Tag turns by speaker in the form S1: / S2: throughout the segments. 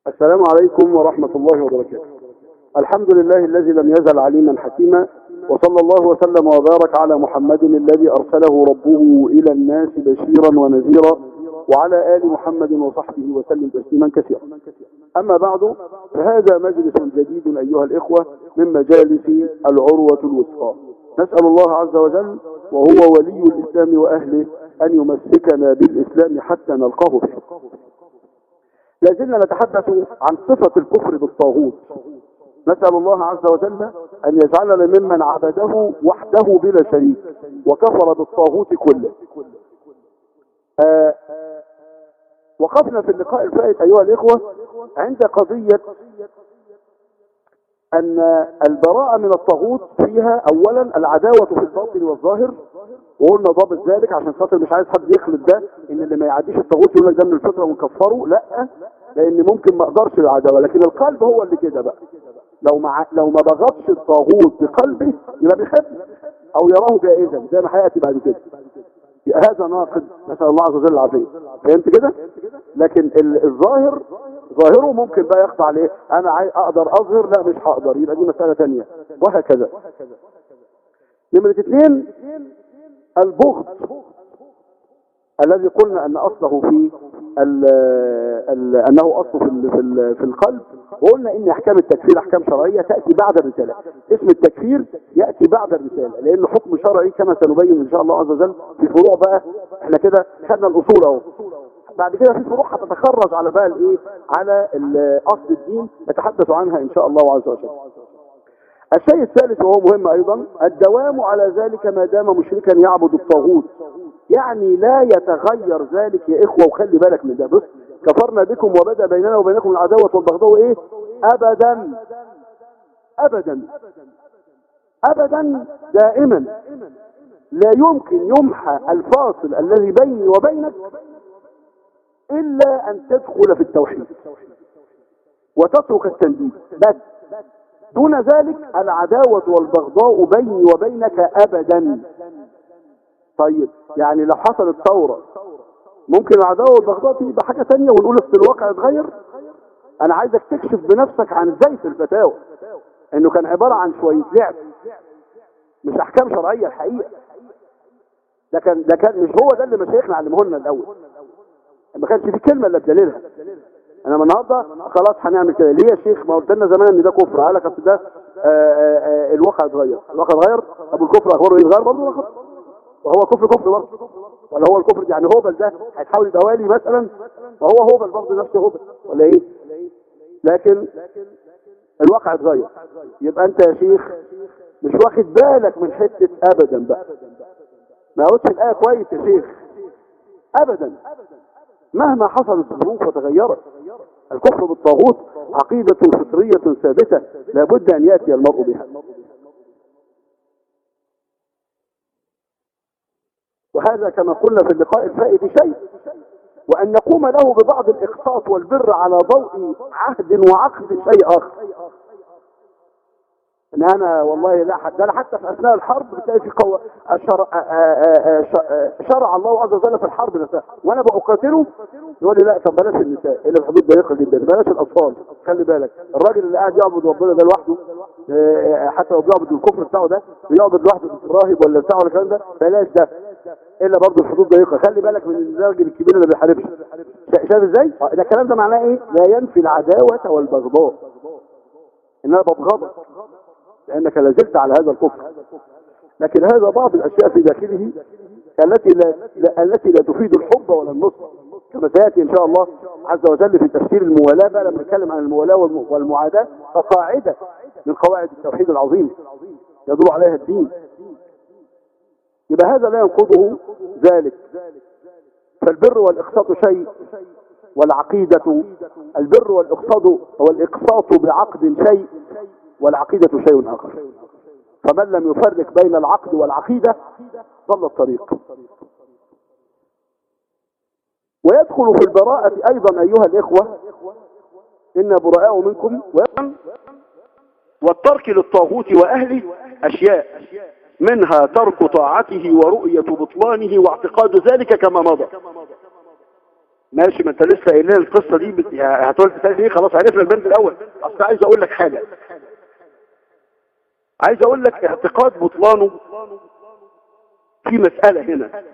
S1: السلام عليكم ورحمة الله وبركاته الحمد لله الذي لم يزل عليما حكيما وصلى الله وسلم وبارك على محمد الذي أرسله ربه إلى الناس بشيرا ونذيرا وعلى آل محمد وصحبه وسلم تسليما كثيرا أما بعد فهذا مجلس جديد أيها الإخوة من مجالس العروة الوثقى نسأل الله عز وجل وهو ولي الإسلام وأهله أن يمسكنا بالإسلام حتى نلقاه به لازلنا نتحدث عن صفة الكفر بالطاغوت نسأل الله عز وجل أن يجعلنا ممن عبده وحده بلا شريك وكفر بالطاغوت كله آه وقفنا في اللقاء الفائت أيها الإخوة عند قضية أن البراءة من الطاغوت فيها أولا العداوة في الباطن والظاهر وقلنا ضابط ذلك عشان خاطر مش عايز حد يخلط ده ان اللي ما يعديش الطاغوت يقول لك ده من الفطره ونكفره لا لان ممكن ما اقدرش العداوه لكن القلب هو اللي كده بقى لو ما لو ما بغضش الطاغوت بقلبه يبقى بيحب او يراه جائزا زي ما هياتي بعد كده هذا ناقد نسال الله عز وجل العافيه فهمت كده لكن الظاهر ظاهره ممكن بقى يخضع عليه انا عايز اقدر اظهر لا مش هقدر يبقى دي مساله ثانيه وهكذا نمره اثنين البغض الذي قلنا ان اصله في ال ال انه اصله في ال في, ال في القلب وقلنا ان احكام التكفير احكام شرعيه تاتي بعد الرساله اسم التكفير ياتي بعد الرساله لانه حكم شرعي كما سنبين ان شاء الله عز وجل في فروع بقى احنا كده خدنا الاصول اهو بعد كده في فروع هتتخرج على بقى الايه على اصل الدين نتحدث عنها ان شاء الله عز وجل الشيء الثالث وهو مهم ايضا الدوام على ذلك ما دام مشركا يعبد الطاغوت يعني لا يتغير ذلك يا اخوة وخلي بالك من ده بص كفرنا بكم وبدأ بيننا وبينكم العداوة والبغضاء ايه ابدا ابدا ابدا دائما لا يمكن يمحى الفاصل الذي بيني وبينك الا ان تدخل في التوحيد وتترك التنديد بس دون ذلك العداوة والبغضاء بيني وبينك ابدا طيب يعني لو حصلت ثورة ممكن العداوة والبغضاء تبقى حاجة تانية ونقول اصل الواقع اتغير انا عايزك تكشف بنفسك عن زيف الفتاوى انه كان عبارة عن شوية لعب مش احكام شرعية الحقيقة ده كان ده كان مش هو ده اللي مشايخنا علمه لنا الاول ما كانش في كلمة الا بدليلها انا من النهارده خلاص هنعمل كده ليه يا شيخ ما قلت لنا زمان ان ده كفر قال لك اصل ده الواقع اتغير الواقع اتغير ابو الكفر اخباره يتغير برضه وهو كفر كفر برضه ولا هو الكفر يعني هوبل ده هيتحول يبقى والي مثلا وهو هوبل برضه نفسه هوبل ولا ايه لكن الواقع اتغير يبقى انت يا شيخ مش واخد بالك من حته ابدا بقى ما قلتش الايه كويس يا شيخ ابدا مهما حصلت الظروف وتغيرت الكفر بالطاغوت عقيدة فطرية ثابتة لابد أن يأتي المرء بها وهذا كما قلنا في اللقاء الفائت شيء وأن نقوم له ببعض الإقساط والبر على ضوء عهد وعقد شيء آخر ان انا والله لا حد ده حتى في اثناء الحرب بتلاقي في قوة شرع, شرع الله عز وجل في الحرب نفسها وانا بقاتله يقول لي لا طب بلاش النساء اللي في حدود ضيقه جدا بلاش الاطفال خلي بالك الراجل اللي قاعد يعبد ربنا ده لوحده حتى لو بيعبد الكفر بتاعه ده بيعبد لوحده الراهب ولا بتاعه ولا الكلام ده بلاش ده الا برضه الحدود ضيقه خلي بالك من الراجل الكبير اللي بيحاربش شايف ازاي ده الكلام ده معناه ايه لا ينفي العداوه والبغضاء ان انا ببغضك لأنك لازلت على هذا الكفر لكن هذا بعض الأشياء في داخله التي لا, لا التي لا تفيد الحب ولا النصر كما سيأتي إن شاء الله عز وجل في تفسير الموالاة بقى لما نتكلم عن الموالاة والمعاداة كقاعدة من قواعد التوحيد العظيم يدور عليها الدين يبقى هذا لا ينقضه ذلك فالبر والإقساط شيء والعقيدة البر والإقساط والإقساط بعقد شيء والعقيدة شيء آخر فمن لم يفرق بين العقد والعقيدة ضل الطريق ويدخل في البراءة أيضا أيها الإخوة إن براء منكم والترك للطاغوت وأهله أشياء منها ترك طاعته ورؤية بطلانه واعتقاد ذلك كما مضى ماشي ما انت لسه قايل لنا القصه دي بت... يعني هتقول تاني ايه خلاص عرفنا البنت الاول اصل عايز اقول لك حاجه عايز اقول لك اعتقاد بطلانه في مسألة هنا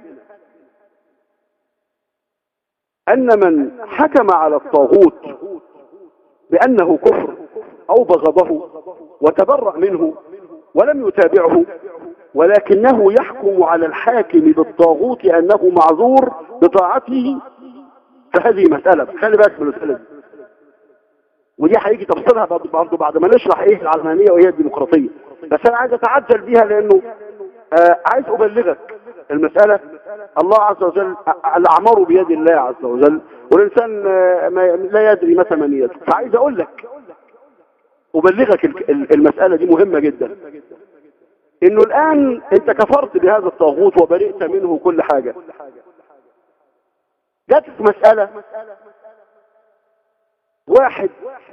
S1: ان من حكم على الطاغوت بانه كفر او بغضه وتبرأ منه ولم يتابعه ولكنه يحكم على الحاكم بالطاغوت انه معذور بطاعته فهذه مسألة خلي بالك من المسألة دي ودي هيجي تفصيلها برضه بعد ما نشرح ايه العلمانية وايه الديمقراطية بس انا عايز اتعجل بيها لانه آه عايز ابلغك المسألة الله عز وجل الاعمار بيد الله عز وجل والانسان آه لا يدري متى منيته فعايز اقول لك ابلغك المسألة دي مهمة جدا انه الان انت كفرت بهذا الطاغوت وبرئت منه كل حاجة جاتك مسألة واحد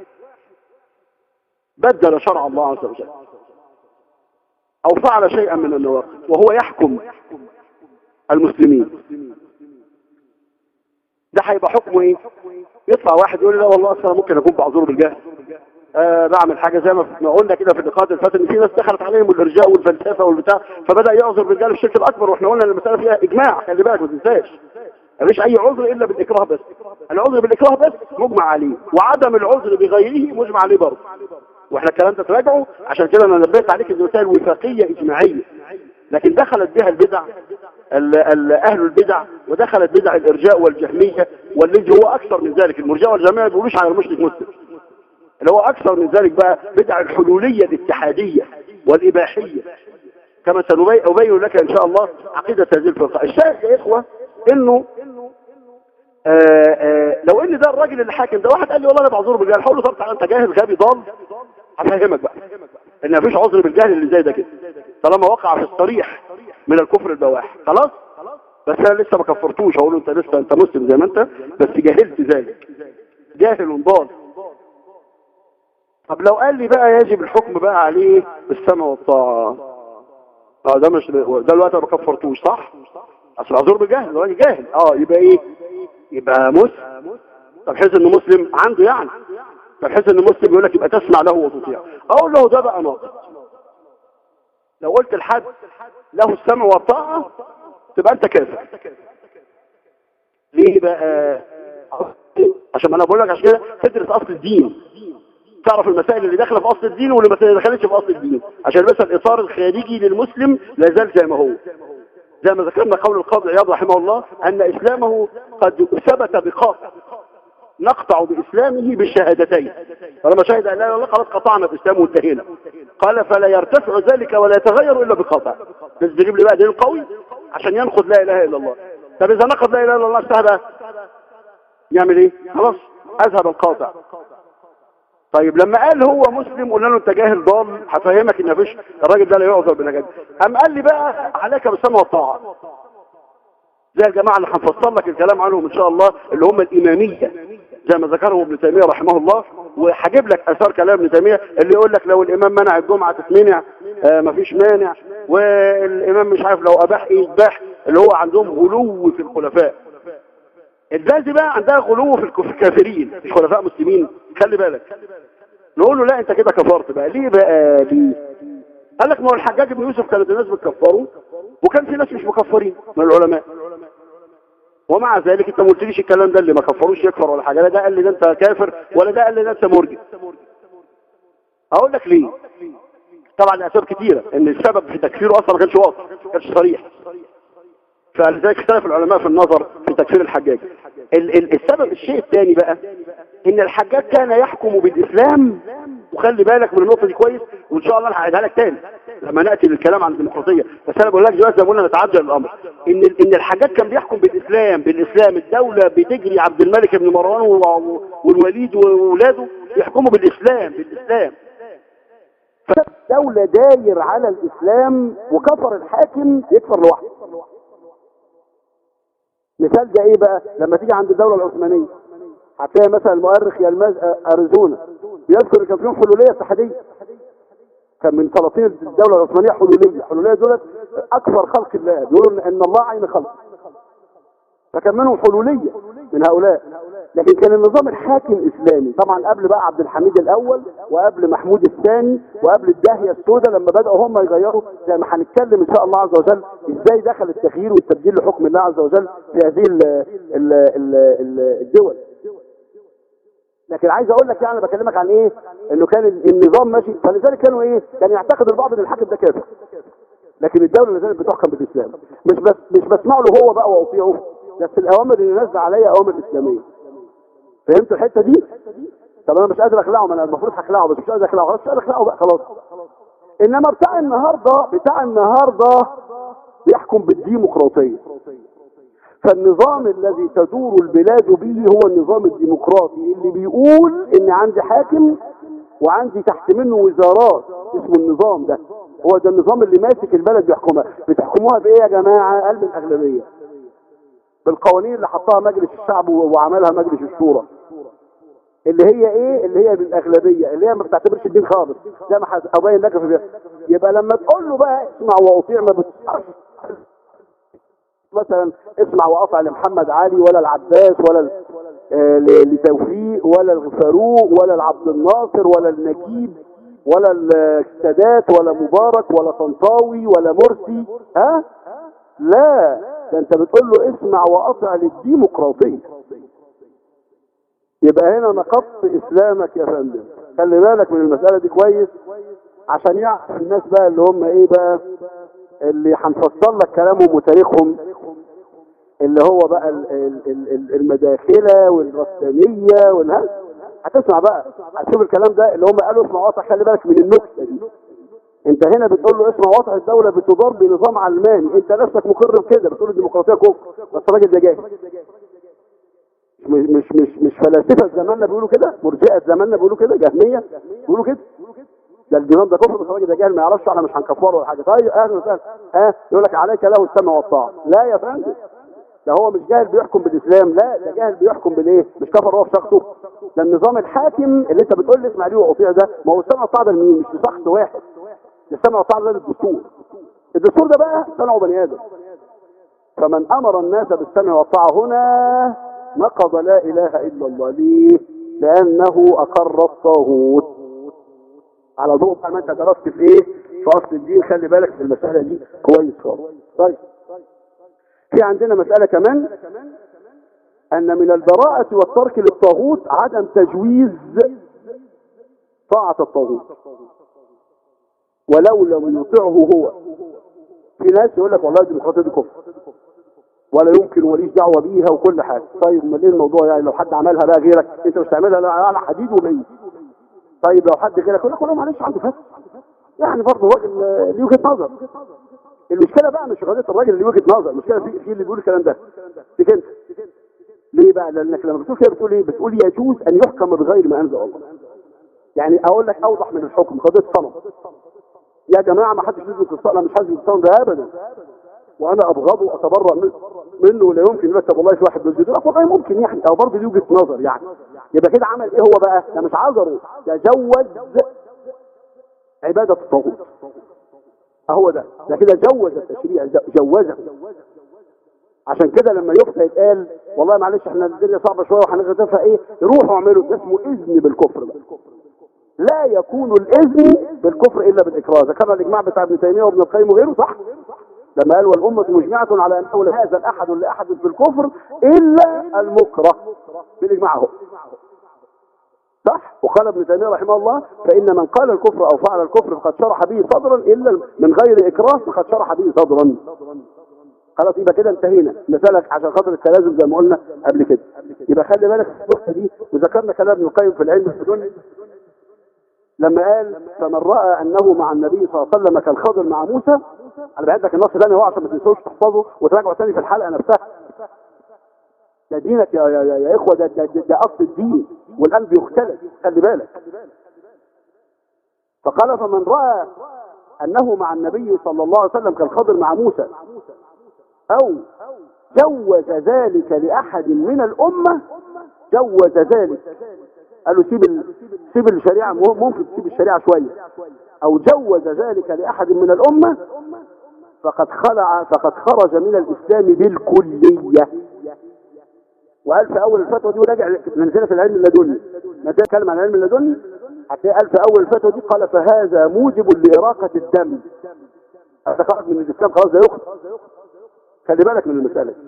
S1: بدل شرع الله عز وجل او فعل شيئا من النواقض وهو يحكم المسلمين ده هيبقى حكمه ايه يطلع واحد يقول لي لا والله اصلا ممكن اكون بعذور بالجهل آه بعمل حاجه زي ما قلنا كده في اللقاءات اللي فاتت ان في ناس دخلت عليهم الارجاء والفلسفه والبتاع فبدا يعذر بالجهل في الشرك الاكبر واحنا قلنا ان المساله فيها اجماع خلي بالك ما تنساش مفيش اي عذر الا بالاكراه بس العذر بالاكراه بس مجمع عليه وعدم العذر بغيره مجمع عليه برضه واحنا الكلام ده تراجعه عشان كده انا نبهت عليك ان المسائل وفاقيه اجماعيه لكن دخلت بها البدع ال ال اهل البدع ودخلت بدع الارجاء والجهميه والذي هو اكثر من ذلك المرجاء والجهميه ما بيقولوش على المشرك مسلم اللي هو اكثر من ذلك بقى بدع الحلوليه الاتحاديه والاباحيه كما سنبين لك ان شاء الله عقيده هذه الفرقه الشاهد يا اخوه انه آآ آآ لو ان ده الراجل اللي حاكم ده واحد قال لي والله انا بعذره بالجهل هقول له طب تعالى انت جاهل غبي ضال هفهمك بقى ان مفيش عذر بالجهل اللي زي ده كده طالما وقع في الصريح من الكفر البواح خلاص بس انا لسه ما كفرتوش هقول له انت لسه انت مسلم زي ما انت بس جهلت ذلك جاهل ضال طب لو قال لي بقى يجب الحكم بقى عليه بالسمع والطاعه اه ده مش ده الوقت ما كفرتوش صح اصل عذور بجهل راجل جاهل اه يبقى ايه يبقى مسلم طب حيث انه مسلم عنده يعني طب حيث انه مسلم يقول لك يبقى تسمع له وتطيع اقول له ده بقى ناقص لو قلت لحد له السمع والطاعه تبقى انت كافر ليه بقى عشان ما انا بقول لك عشان كده تدرس اصل الدين تعرف المسائل اللي داخله في اصل الدين والمسائل اللي دخلتش في اصل الدين عشان بس الاطار الخارجي للمسلم لا زال زي ما هو زي ما ذكرنا قول القاضي عياض رحمه الله ان اسلامه قد ثبت بقاطع نقطع باسلامه بالشهادتين فلما شهد ان لا اله الا الله خلاص قطعنا باسلامه وانتهينا قال فلا يرتفع ذلك ولا يتغير الا بقطع بس بيجيب لي بقى دين قوي عشان ينقض لا اله الا الله طب اذا نقض لا اله الا الله استهدى يعمل ايه خلاص اذهب القاطع طيب لما قال هو مسلم قلنا له انت جاهل ضال هفهمك ان مفيش الراجل ده لا يعذر بنجاة قام قال لي بقى عليك بالسمع والطاعه زي الجماعه اللي هنفصل لك الكلام عنهم ان شاء الله اللي هم الاماميه زي ما ذكرهم ابن تيميه رحمه الله وهجيب لك اثار كلام ابن تيميه اللي يقول لك لو الامام منع الجمعه تتمنع آه مفيش مانع والامام مش عارف لو اباح ايه يذبح اللي هو عندهم غلو في الخلفاء الناس دي بقى عندها غلو في الكافرين مش خلفاء مسلمين خلي بالك نقول له لا انت كده كفرت بقى ليه بقى ليه قال لك ما هو الحجاج بن يوسف كانت الناس بتكفره وكان في ناس مش مكفرين من العلماء ومع ذلك انت ما قلتليش الكلام ده اللي ما كفروش يكفر ولا حاجه لا ده قال لي ده انت كافر ولا ده قال لي ده انت مرجئ اقول لك ليه طبعا لاسباب كتيره ان السبب في تكفيره اصلا ما كانش واضح ما كانش صريح فلذلك اختلف العلماء في النظر في تكفير الحجاج ال ال السبب الشيء الثاني بقى ان الحجاج كان يحكم بالاسلام وخلي بالك من النقطه دي كويس وان شاء الله انا هعيدها لك تاني لما ناتي للكلام عن الديمقراطيه بس انا بقول لك دلوقتي زي ما قلنا نتعجل الامر ان ان الحجاج كان بيحكم بالاسلام بالاسلام الدوله بتجري عبد الملك بن مروان والوليد واولاده يحكموا بالاسلام بالاسلام فالدولة داير على الإسلام وكفر الحاكم يكفر لوحده مثال ده ايه بقى لما تيجي عند الدولة العثمانية هتلاقي مثلا المؤرخ يلماز اريزونا بيذكر كان فيهم حلولية اتحادية كان من سلاطين الدولة العثمانية حلولية حلولية دولت اكثر خلق الله بيقولوا ان الله عين خلق فكان منهم حلولية من هؤلاء لكن كان النظام الحاكم اسلامي طبعا قبل بقى عبد الحميد الاول وقبل محمود الثاني وقبل الداهيه السوداء لما بداوا هم يغيروا زي ما هنتكلم ان شاء الله عز وجل ازاي دخل التغيير والتبديل لحكم الله عز وجل في هذه ال ال ال ال الدول لكن عايز اقول لك يعني بكلمك عن ايه انه كان النظام ماشي فلذلك كانوا ايه كان يعتقد البعض ان الحاكم ده كافر لكن الدوله اللي زالت بتحكم بالاسلام مش بس مش بسمع له هو بقى واطيعه بس الاوامر اللي نازله عليا اوامر اسلاميه فهمت الحته دي طب انا مش قادر اخلعه ما انا المفروض هخلعه بس مش قادر اخلعه خلاص مش قادر اخلعه بقى خلاص انما بتاع النهارده بتاع النهارده بيحكم بالديمقراطيه فالنظام الذي تدور البلاد به هو النظام الديمقراطي اللي بيقول ان عندي حاكم وعندي تحت منه وزارات اسمه النظام ده هو ده النظام اللي ماسك البلد بيحكمها بتحكموها بايه يا جماعه قلب الاغلبيه بالقوانين اللي حطها مجلس الشعب وعملها مجلس الشورى اللي هي ايه اللي هي بالاغلبيه اللي هي ما بتعتبرش الدين خالص زي ما ابين لك في يبقى لما تقول له بقى اسمع واطيع ما بتعرفش مثلا اسمع واطع لمحمد علي ولا العباس ولا آه لتوفيق ولا الفاروق ولا العبد الناصر ولا النجيب ولا السادات ولا مبارك ولا طنطاوي ولا مرسي ها لا ده انت بتقول له اسمع واطع للديمقراطيه يبقى هنا نقضت اسلامك يا فندم خلي بالك من المساله دي كويس عشان يعرف الناس بقى اللي هم ايه بقى اللي هنفصل لك كلامهم وتاريخهم اللي هو بقى المداخله والرساميه والها هتسمع بقى هتشوف الكلام ده اللي هم قالوا اسمع واطع خلي بالك من النكته دي انت هنا بتقول له اسمع واطع الدوله بتدار بنظام علماني انت نفسك مقر بكده بتقول الديمقراطيه كفر بس الراجل ده جاهل مش مش مش مش فلاسفه زماننا بيقولوا كده مرجئه زماننا بيقولوا كده جهميه بيقولوا كده ده الجنان ده كفر بس الراجل ده جاهل ما يعرفش احنا مش هنكفره ولا حاجه طيب اهلا وسهلا ها يقول لك عليك له السمع والطاعه لا يا فندم ده هو مش جاهل بيحكم بالاسلام لا ده جاهل بيحكم بالايه مش كفر هو في شخصه ده النظام الحاكم اللي انت بتقول لي اسمع ليه واطيع ده ما هو السمع والطاعه ده لمين مش لشخص واحد السمع والطاعه ده للدستور الدستور ده بقى صنعه بني ادم فمن امر الناس بالسمع والطاعه هنا نقض لا اله الا الله ليه لانه اقر الطاغوت على ضوء ما انت درست في ايه في اصل الدين خلي بالك في المساله دي كويس خالص طيب في عندنا مساله كمان ان من البراءه والترك للطاغوت عدم تجويز طاعه الطاغوت ولو لم يطعه هو في ناس يقول لك والله الديمقراطيه دي كفر ولا يمكن وليش دعوه بيها وكل حاجه طيب امال ايه الموضوع يعني لو حد عملها بقى غيرك انت مش تعملها لا على حديد وميت طيب لو حد غيرك يقول لك والله معلش عنده فتح يعني برضه راجل ليه وجهه نظر المشكله بقى مش قضيه الراجل اللي وجهه نظر المشكله في في اللي بيقول الكلام ده فيك انت ليه بقى لانك لما بتقول كده بتقول ايه بتقول يجوز ان يحكم بغير ما انزل الله يعني اقول لك اوضح من الحكم قضيه صنم يا جماعه ما حدش يثبت الصلاه مش حد الصنم ده ابدا وانا ابغضه واتبرأ منه ولا يمكن يقول طب والله في واحد بيسجد لك والله ممكن يعني او برضه دي وجهه نظر يعني يبقى كده عمل ايه هو بقى ده مش عذره ده جوز عباده الطاغوت اهو ده ده كده جوز التشريع جوزه عشان كده لما يفتى يتقال والله معلش احنا الدنيا صعبه شويه وهنغتفى فيها ايه روحوا اعملوا ده اسمه اذن بالكفر بقى لا يكون الاذن بالكفر الا بالاكراه ذكرنا الاجماع بتاع ابن تيميه وابن القيم وغيره صح لما قال والأمة مجمعة على أنه لا هذا الأحد لأحد في الكفر إلا المكره بالإجماع هو صح وقال ابن تيمية رحمه الله فإن من قال الكفر أو فعل الكفر فقد شرح به صدرا إلا من غير إكراه فقد شرح به صدرا خلاص يبقى كده انتهينا مسألة عشان خاطر التلازم زي ما قلنا قبل كده يبقى خلي بالك النقطة دي وذكرنا كلام ابن القيم في العلم السني لما قال فمن رأى أنه مع النبي صلى الله عليه وسلم كالخضر مع موسى أنا بعد لك النص ثاني هو عشان ما تنسوش تحفظه وتراجعوا ثاني في الحلقة نفسها ده دينك يا, يا, يا, يا إخوة ده, ده, ده, ده أصل الدين والقلب يختلف خلي بالك فقال فمن رأى أنه مع النبي صلى الله عليه وسلم كالخضر مع موسى أو جوز ذلك لأحد من الأمة جوز ذلك قال له سيب ال... سيب الشريعة ممكن تسيب الشريعة شوية او جوز ذلك لاحد من الامة فقد خلع فقد خرج من الاسلام بالكلية وقال في اول الفتوى دي وراجع نزلت العلم اللدني ما ده كلام عن العلم اللدني هتلاقي قال في اول الفتوى دي قال فهذا موجب لاراقه الدم هذا خرج من الاسلام خلاص ده يخرج خلي بالك من المساله دي.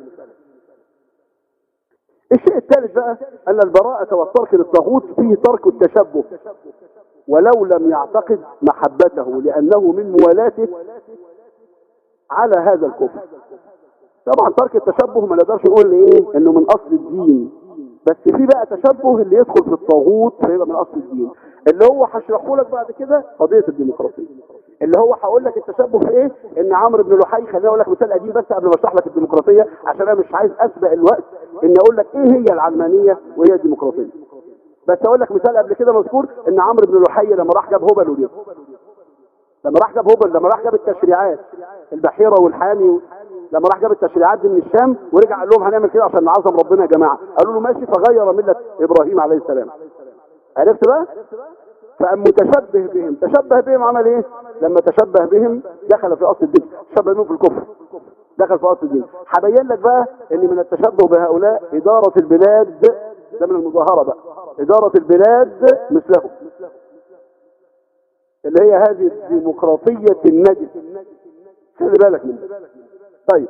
S1: الشيء الثالث بقى ان البراءه والترك للطاغوت فيه ترك التشبه ولو لم يعتقد محبته لانه من موالاته على هذا الكفر طبعا ترك التشبه ما نقدرش نقول ايه انه من اصل الدين بس في بقى تشبه اللي يدخل في الطاغوت فيبقى من اصل الدين اللي هو هشرحه لك بعد كده قضيه الديمقراطيه اللي هو هقول لك التشبه في ايه ان عمرو بن لحي خليني اقول لك مثال قديم بس قبل ما اشرح لك الديمقراطيه عشان انا مش عايز اسبق الوقت ان اقول لك ايه هي العلمانيه وهي الديمقراطيه بس اقول لك مثال قبل كده مذكور ان عمرو بن لحي لما راح جاب هبل ودي لما راح جاب هبل لما راح جاب التشريعات البحيره والحامي لما راح جاب التشريعات دي من الشام ورجع قال لهم هنعمل كده عشان نعظم ربنا يا جماعه قالوا له ماشي فغير مله ابراهيم عليه السلام عرفت بقى فقام متشبه بهم تشبه بهم عمل ايه لما تشبه بهم دخل في اصل الدين تشبه بهم في الكفر دخل في اصل الدين هبين لك بقى ان من التشبه بهؤلاء اداره البلاد ده من المظاهره بقى اداره البلاد مثلهم اللي هي هذه الديمقراطيه النجس خلي بالك منها طيب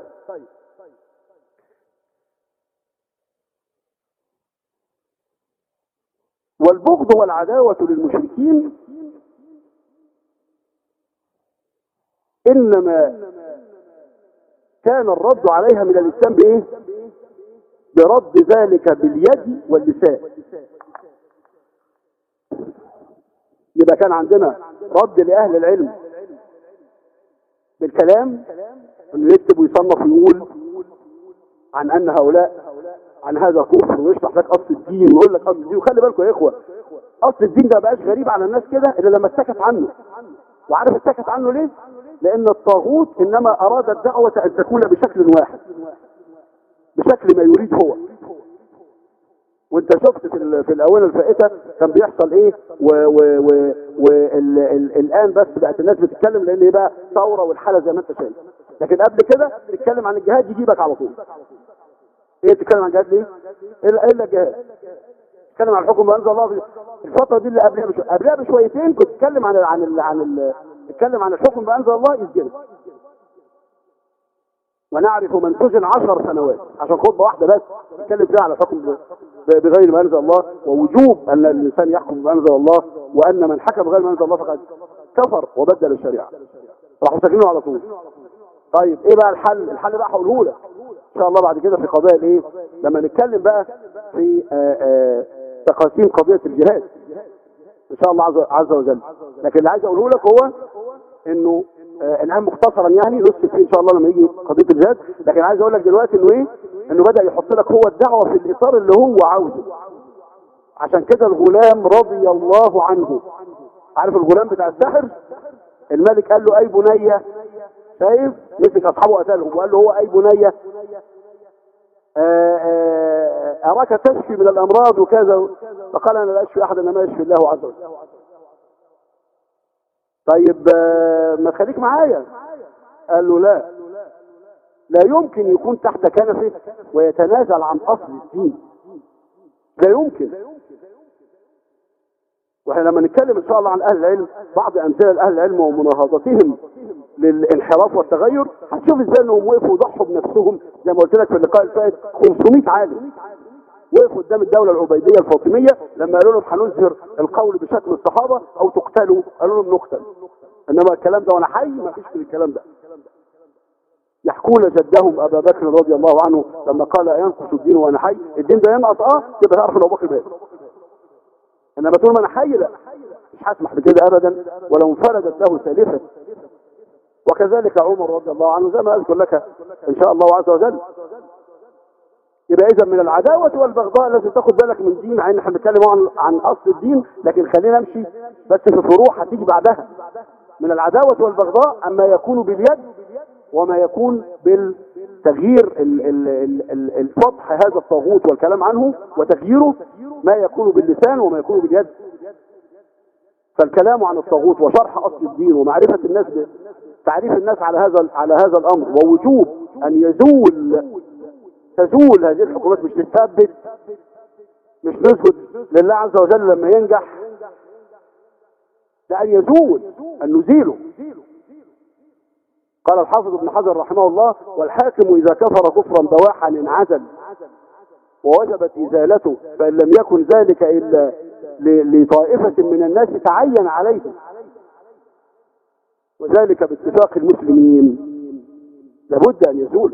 S1: والبغض والعداوة للمشركين إنما كان الرد عليها من الإسلام بإيه؟ برد ذلك باليد واللسان يبقى كان عندنا رد لأهل العلم بالكلام انه يكتب ويصنف ويقول عن ان هؤلاء عن هذا كفر ويشرح لك اصل الدين ويقول لك اصل الدين وخلي بالكم يا اخوه اصل الدين ده بقاش غريب على الناس كده الا لما اتسكت عنه وعارف اتسكت عنه ليه لان الطاغوت انما اراد الدعوه ان تكون بشكل واحد بشكل ما يريد هو وانت شفت في ال- في الاونه الفائته كان بيحصل ايه والان بس بقت الناس بتتكلم لان ايه بقى ثوره والحاله زي ما انت شايف لكن قبل كده تتكلم عن الجهاد يجيبك على طول ايه تتكلم عن الجهاد ليه الا الا الجهاد تتكلم عن الحكم وانزل الله في الفتره دي اللي قبلها بشو... قبلها بشويتين كنت تتكلم عن ال... عن ال... عن ال... تتكلم عن الحكم بانزل الله يسجنك ونعرف من سجن عشر سنوات عشان خطبه واحده بس نتكلم فيها على الحكم ب- ب- بغير ما انزل الله ووجوب ان الانسان يحكم بما انزل الله وان من حكم بغير ما انزل الله فقد كفر وبدل الشريعه راحوا ساكنينه على طول طيب ايه بقى الحل الحل بقى هقوله لك ان شاء الله بعد كده في قضايا الايه لما نتكلم بقى في آه، آه، تقاسيم قضيه الجهاد ان شاء الله عز عز وجل لكن اللي عايز اقوله لك هو انه آه الان مختصرا يعني نص فيه ان شاء الله لما يجي قضيه الجهاد لكن عايز اقول لك دلوقتي انه ايه انه بدا يحط لك هو الدعوه في الاطار اللي هو عاوزه عشان كده الغلام رضي الله عنه عارف الغلام بتاع الساحر الملك قال له اي بنيه شايف مسك اصحابه قتلهم وقال له هو اي بنيه آه، آه، اراك تشفي من الامراض وكذا فقال انا لا اشفي احد انما يشفي الله عز وجل طيب آه، ما تخليك معايا قال له لا لا يمكن يكون تحت كنفه ويتنازل عن اصل الدين لا يمكن واحنا لما نتكلم ان شاء الله عن اهل العلم بعض امثله لاهل العلم ومناهضتهم للانحراف والتغير هتشوف ازاي انهم وقفوا وضحوا بنفسهم زي ما قلت لك في اللقاء الفائت 500 عالم وقفوا قدام الدولة العبيدية الفاطمية لما قالوا لهم هنظهر القول بشكل الصحابة او تقتلوا قالوا لهم نقتل انما الكلام ده وانا حي ما فيش في الكلام ده يحكون جدهم ابا بكر رضي الله عنه لما قال ينقص الدين وانا حي الدين ده ينقص اه تبقى تعرف ان ابو بكر مات انما طول ما انا حي لا مش هسمح بكده ابدا ولو انفردت له سالفه وكذلك عمر رضي الله عنه زي ما اذكر لك ان شاء الله عز وجل يبقى اذا من العداوه والبغضاء لازم تاخد بالك من دين عن احنا بنتكلم عن عن اصل الدين لكن خلينا نمشي بس في فروع هتيجي بعدها من العداوه والبغضاء اما يكون باليد وما يكون بالتغيير ال- ال- ال- ال- الفتح هذا الطاغوت والكلام عنه وتغييره ما يكون باللسان وما يكون باليد فالكلام عن الطاغوت وشرح اصل الدين ومعرفه الناس ب- تعريف الناس على هذا على هذا الامر ووجوب ان يزول تزول هذه الحكومات مش تثبت مش نثبت لله عز وجل لما ينجح لأن يزول أن نزيله قال الحافظ ابن حجر رحمه الله والحاكم إذا كفر كفرا بواحا انعزل ووجبت إزالته فإن لم يكن ذلك إلا لطائفة من الناس تعين عليه وذلك باتفاق المسلمين لابد أن يزول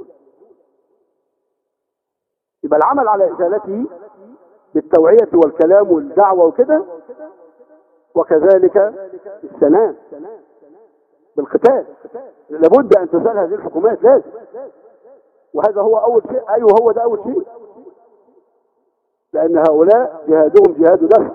S1: يبقى العمل على إزالته بالتوعية والكلام والدعوة وكده وكذلك السلام بالقتال لابد أن تزال هذه الحكومات لازم وهذا هو أول شيء أيوه هو ده أول شيء لأن هؤلاء جهادهم جهاد دفع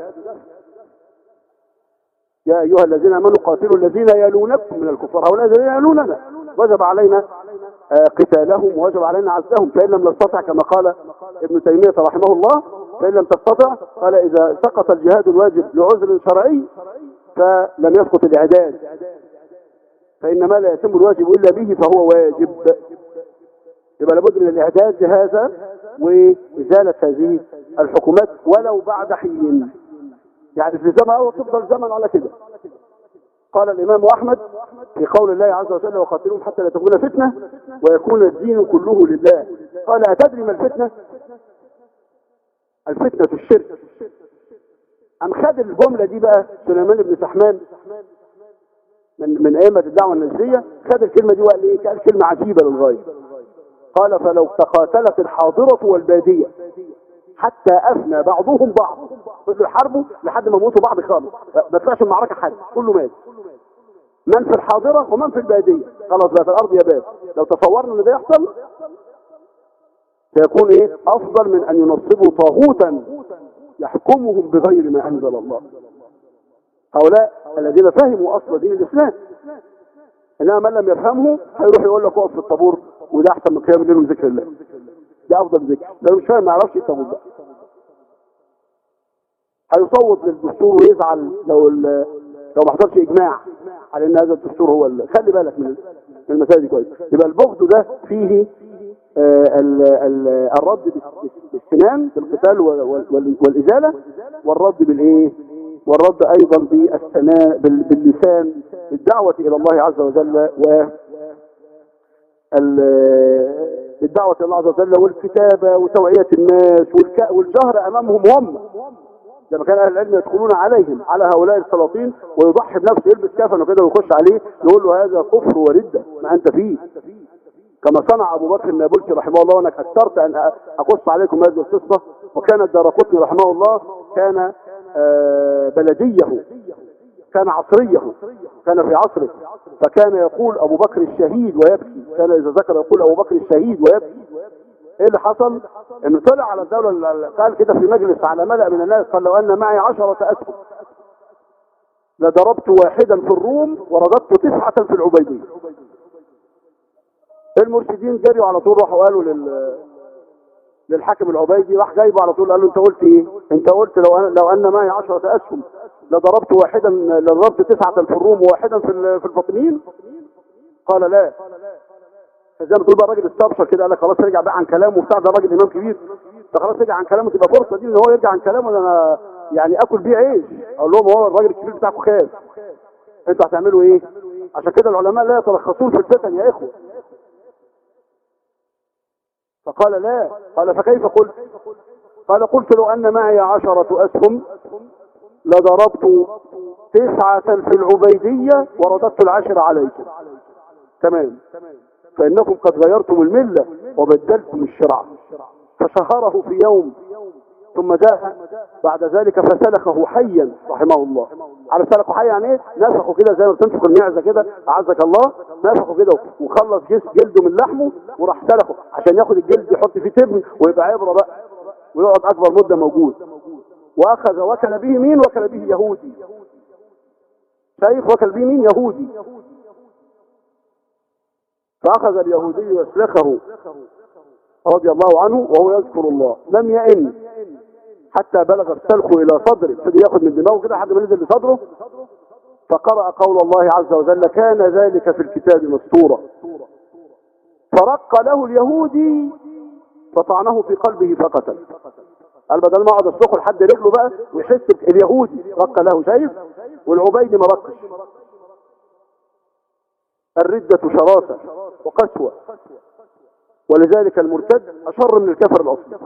S1: يا أيها الذين آمنوا قاتلوا الذين يلونكم من الكفار هؤلاء الذين يلوننا وجب علينا قتالهم ووجب علينا عزلهم فإن لم نستطع كما قال ابن تيمية رحمه الله فإن لم تستطع قال إذا سقط الجهاد الواجب لعذر شرعي فلم يسقط الإعداد فإن ما لا يتم الواجب إلا به فهو واجب يبقى لابد من الإعداد لهذا وإزالة هذه الحكومات ولو بعد حين يعني في زمن أو تفضل زمن على كده قال الإمام أحمد في قول الله عز وجل وقاتلوهم حتى لا تكون فتنة ويكون الدين كله لله قال أتدري ما الفتنة الفتنة الشرك أم خد الجملة دي بقى سليمان بن سحمان من من أئمة الدعوة النجدية خد الكلمة دي وقال إيه قال كلمة عجيبة للغاية قال فلو تقاتلت الحاضرة والبادية حتى أفنى بعضهم بعض فضلوا يحاربوا لحد ما موتوا بعض خالص ما طلعش المعركة حد كله مات من في الحاضرة ومن في البادية خلاص بقى في الأرض يا باب لو تصورنا ان ده يحصل سيكون ايه افضل من ان ينصبوا طاغوتا يحكمهم بغير ما انزل الله هؤلاء الذين فهموا اصل دين الاسلام انما من لم يفهمه هيروح يقول لك اقف في الطابور وده احسن من قيام الليل وذكر الله ده افضل ذكر لو مش فاهم ما يعرفش ايه الطابور ده هيصوت للدستور ويزعل لو لو ما حصلش اجماع على ان هذا الدستور هو اللي. خلي بالك من المسائل دي كويس يبقى البغض ده فيه آه ال ال الرد بالسنان بالقتال والازاله والرد بالايه والرد ايضا بالسماء باللسان بالدعوه الى الله عز وجل و بالدعوة إلى الله عز وجل والكتابة وتوعية الناس والجهر أمامهم هم لما كان اهل العلم يدخلون عليهم على هؤلاء السلاطين ويضحي بنفسه يلبس كفن وكده ويخش عليه يقول له هذا كفر وردة ما انت فيه كما صنع ابو بكر النابلسي رحمه الله وانك اكثرت ان اقص عليكم هذه القصه وكان الدارقطني رحمه الله كان بلديه كان عصريه كان في عصره فكان يقول ابو بكر الشهيد ويبكي كان اذا ذكر يقول ابو بكر الشهيد ويبكي ايه اللي حصل انه طلع على الدولة قال كده في مجلس على ملأ من الناس قال لو ان معي عشرة اسهم لضربت واحدا في الروم ورددت تسعة في العبيدية المرشدين جريوا على طول راحوا قالوا لل للحاكم العبيدي راح جايبه على طول قال له انت قلت ايه انت قلت لو أنا لو ان معي عشرة اسهم لضربت واحدا لضربت تسعة في الروم وواحدا في في الفاطميين قال لا زي ما تقول بقى الراجل استبشر كده قال لك خلاص رجع بقى عن كلامه وبتاع ده راجل امام كبير فخلاص رجع عن كلامه تبقى فرصه دي ان هو يرجع عن كلامه ده انا يعني اكل بيه عيش اقول لهم هو الراجل الكبير بتاعكم خاف انتوا هتعملوا ايه عشان كده العلماء لا يترخصون في الفتن يا اخوه فقال لا قال فكيف قلت قال قلت لو ان معي عشرة اسهم لضربت تسعة في العبيدية ورددت العشر عليكم تمام فإنكم قد غيرتم الملة وبدلتم الشرع فشهره في يوم ثم جاء بعد ذلك فسلخه حيا رحمه الله عارف سلخه حيا يعني ايه نفخه كده زي ما بتنفخ المعزه كده اعزك الله نفخه كده وخلص جلده من لحمه وراح سلخه عشان ياخد الجلد يحط فيه تبن ويبقى عبره بقى ويقعد اكبر مده موجود واخذ وكل به مين وكل به يهودي شايف وكل به مين يهودي فأخذ اليهودي يسلخه رضي الله عنه وهو يذكر الله لم يئن حتى بلغ السلخ إلى صدره ابتدى ياخد من دماغه كده لحد ما نزل لصدره فقرأ قول الله عز وجل كان ذلك في الكتاب مسطورا فرق له اليهودي فطعنه في قلبه فقتل قال بدل ما اقعد اسلخه لحد رجله بقى ويحس اليهودي رق له شايف والعبيد ما رقش الردة شراسة وقسوة ولذلك المرتد أشر من الكفر الأصلي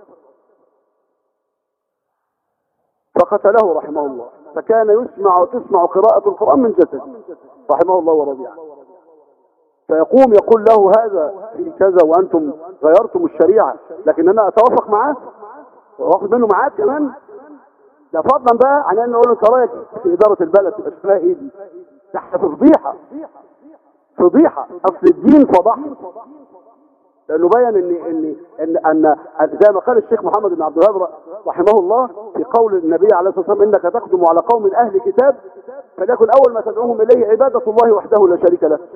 S1: فقتله رحمه الله فكان يسمع وتسمع قراءة القرآن من جسد رحمه الله ورضي عنه فيقوم يقول له هذا في كذا وأنتم غيرتم الشريعة لكن أنا أتوافق معاه واخد منه معاد كمان ده فضلا بقى عن أن نقول انت رايك في إدارة البلد تبقى شكلها إيه دي ده احنا في فضيحة فضيحة أصل الدين فضحه لانه بين ان ان ان ان زي ما قال الشيخ محمد بن عبد الوهاب رحمه الله في قول النبي عليه الصلاه والسلام انك تقدم على قوم اهل كتاب فليكن اول ما تدعوهم اليه عباده الله وحده لا شريك له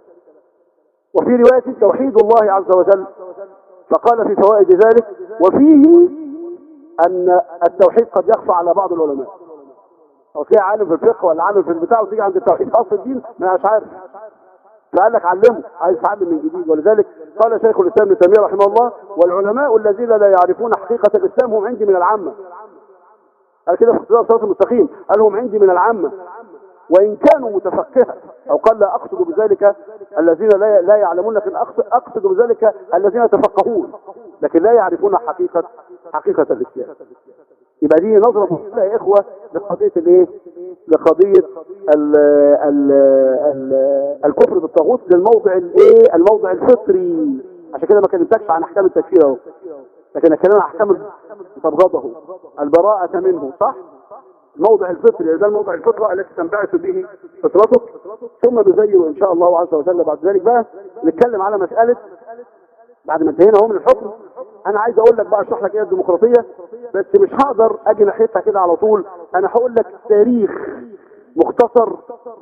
S1: وفي روايه توحيد الله عز وجل فقال في فوائد ذلك وفيه ان التوحيد قد يخفى على بعض العلماء او تلاقي عالم في الفقه ولا عالم في البتاع وتيجي عند التوحيد اصل الدين ما مش عارف فقال لك علمه عايز تعلم من جديد ولذلك قال شيخ الاسلام ابن تيميه رحمه الله والعلماء الذين لا يعرفون حقيقه الاسلام هم عندي من العامه قال كده في اختلاف الصراط المستقيم قال هم عندي من العامه وان كانوا متفقهه او قال لا اقصد بذلك الذين لا لا يعلمون لكن اقصد اقصد بذلك الذين يتفقهون لكن لا يعرفون حقيقه حقيقه الاسلام يبقى دي نظرة مهمة يا إخوة لقضية الإيه؟ لقضية ال ال ال الكفر بالطاغوت للموضع الإيه؟ الموضع الفطري عشان كده ما كلمتكش عن أحكام التكفير أهو لكن أتكلم عن أحكام تبغضه البراءة منه صح؟ الموضع الفطري ده الموضع الفطرة التي تنبعث به فطرتك ثم نزين إن شاء الله عز وجل بعد ذلك بقى نتكلم على مسألة بعد ما انتهينا اهو من الحكم انا عايز اقول لك بقى اشرح لك ايه الديمقراطيه بس مش هقدر اجي ناحيتها كده على طول انا هقول لك تاريخ مختصر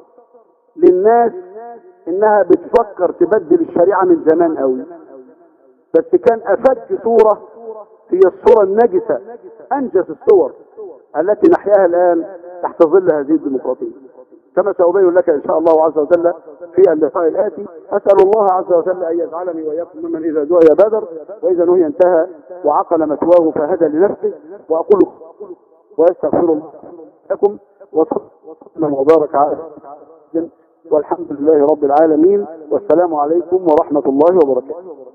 S1: للناس انها بتفكر تبدل الشريعه من زمان قوي بس كان افج صوره هي الصوره النجسه انجس الصور التي نحياها الان تحت ظل هذه الديمقراطيه كما سأبين لك إن شاء الله عز وجل في اللقاء الآتي أسأل الله عز وجل أن يجعلني وإياكم ممن إذا دعي بادر وإذا نهي انتهى وعقل مثواه فهدى لنفسه وأقول ويستغفر الله لكم وصلنا وبارك على والحمد لله رب العالمين والسلام عليكم ورحمة الله وبركاته